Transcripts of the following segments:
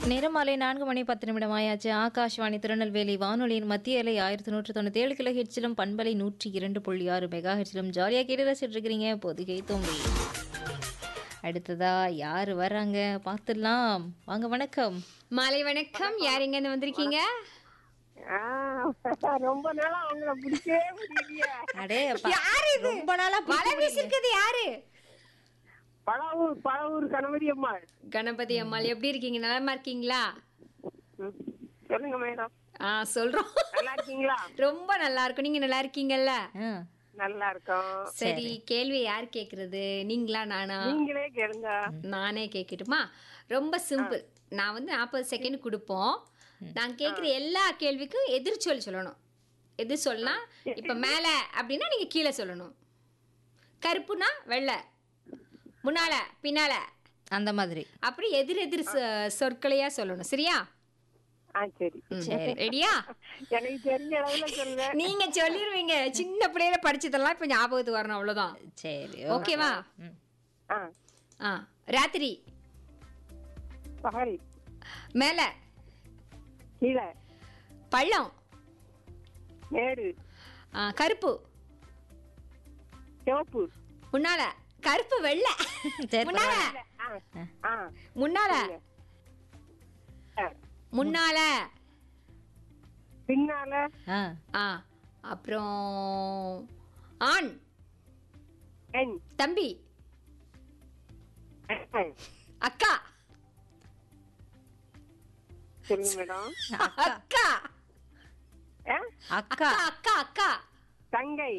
நேரம் மாலை நான்கு மணி பத்து நிமிடம் ஆயாச்சு ஆகாஷ்வாணி திருநெல்வேலி வானொலியின் மத்திய அலை ஆயிரத்தி நூற்றி தொண்ணூத்தி ஏழு கிலோ ஹெச்சிலும் பண்பலை நூற்றி இரண்டு புள்ளி ஆறு மெகா ஹெச்சிலும் ஜாலியாக கேட்டு ரசிச்சுட்டு இருக்கிறீங்க பொதிகை தோம்பி அடுத்ததா யார் வர்றாங்க பார்த்துடலாம் வாங்க வணக்கம் மாலை வணக்கம் யார் எங்க இருந்து வந்திருக்கீங்க ஆ, ரொம்ப நாளா அவங்கள பிடிக்கவே முடியலையே அடே அப்பா, யாரு இது ரொம்ப நாளா வலை வீசிருக்கிறது யாரு பழவூர் பழவூர் கணபதி அம்மா கணபதி அம்மாள் எப்படி இருக்கீங்க நலமா இருக்கீங்களா ம். சொல்லுங்க மேடம் ஆ சொல்றோம் நல்லா இருக்கீங்களா ரொம்ப நல்லா இருக்கும் நீங்க நல்லா இருக்கீங்கல்ல ஆ, நல்லா இருக்கோம் சரி கேள்வி யார் கேக்குறது நீங்களா நானா நீங்களே கேளுங்க நானே கேட்கட்டுமா ரொம்ப சிம்பிள் நான் வந்து நாற்பது செகண்ட் கொடுப்போம் நான் கேட்குற எல்லா கேள்விக்கும் எதிர்ச்சொல் சொல்லணும் எதிர் சொல்லலாம் இப்போ மேலே அப்படின்னா நீங்கள் கீழே சொல்லணும் கருப்புனா வெள்ளை முன்னால பின்னால அந்த மாதிரி அப்படி எதிர் எதிர் சொ- சொற்களையா சொல்லணும் சரியா ஆ சரி ரெடியா எனக்கு தெரிஞ்ச அளவுல சொல்லுங்க நீங்க சொல்லிடுவீங்க சின்ன பிள்ளையில படிச்சதெல்லாம் இப்போ ஞாபகத்துக்கு வரணும் அவ்வளவுதான் சரி ஓகேவா ம். ஆ ஆ ராத்திரி பகல் மேலே கீழே பள்ளம் மேடு ஆ, கருப்பு சிவப்பு முன்னால கருப்பு வெள்ளை சரி, முன்னால ஆ ஆ முன்னால ஆ. முன்னால பின்னால ஆ ஆ அப்புறம் ஆண் பெண் தம்பி அக்கா சொல்லுங்க மேடம் அக்கா ஆ? அக்கா அக்கா அக்கா அக்கா தங்கை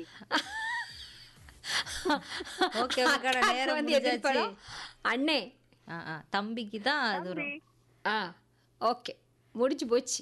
ஓகே ஓகே அக்காக்கு நேரம் வந்து முடிஞ்சாச்சு எதிர்ப்படும் அண்ணே ஆ, ஆ, தம்பிக்கு தான் அது தம்பி வரும் ஆ ஓகே முடிஞ்சு போச்சு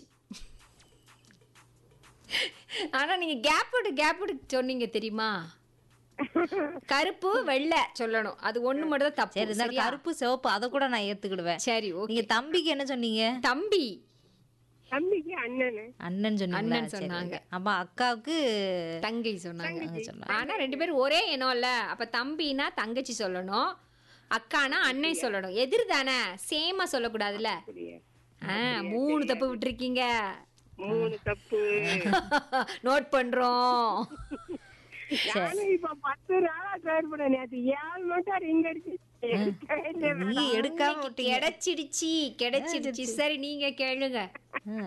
ஆனா நீங்க கேப் விட்டு கேப் விட்டு சொன்னீங்க தெரியுமா கருப்பு வெள்ளை சொல்லணும் அது ஒண்ணு மட்டும் தான் சரி தப்பு இந்த சரியா? கருப்பு சிவப்பு அதை கூட நான் ஏத்துக்கிடுவேன் சரி ஓகே நீங்க தம்பிக்கு என்ன சொன்னீங்க தம்பி தம்பிக்கு அண்ணனு அண்ணன் சொன்னீங்களா அண்ணன் சரி, சொன்னாங்க. okay. அப்ப அக்காவுக்கு தங்கை சொன்னாங்க தங்கை சொன்னாங்க. ஆனா ரெண்டு பேரும் ஒரே எண்ணம்ல அப்ப தம்பினா தங்கச்சி சொல்லணும் அக்கானா அண்ணன் சொல்லணும் எதிர் தானே சேமா சொல்லக்கூடாதுல்ல அப்படியா? ஆ மூணு தப்பு விட்டுருக்கீங்க மூணு தப்பு நோட் பண்றோம் நானும் இப்ப பத்து நாளா ட்ரை பண்ண நேத்து ஏழு மட்டும் ரிங் அடிச்சு எடுக்கவே இல்லை நீ மேடம். எடுக்காம இன்னைக்கு விட்டீங்க கிடைச்சிடுச்சு கிடைச்சிடுச்சு சரி நீங்க கேளுங்க ஆ.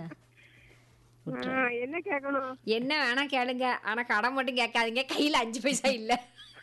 ஆ, என்ன கேட்கணும் என்ன வேணா கேளுங்க ஆனா கடன் மட்டும் கேட்காதீங்க கையில அஞ்சு பைசா இல்ல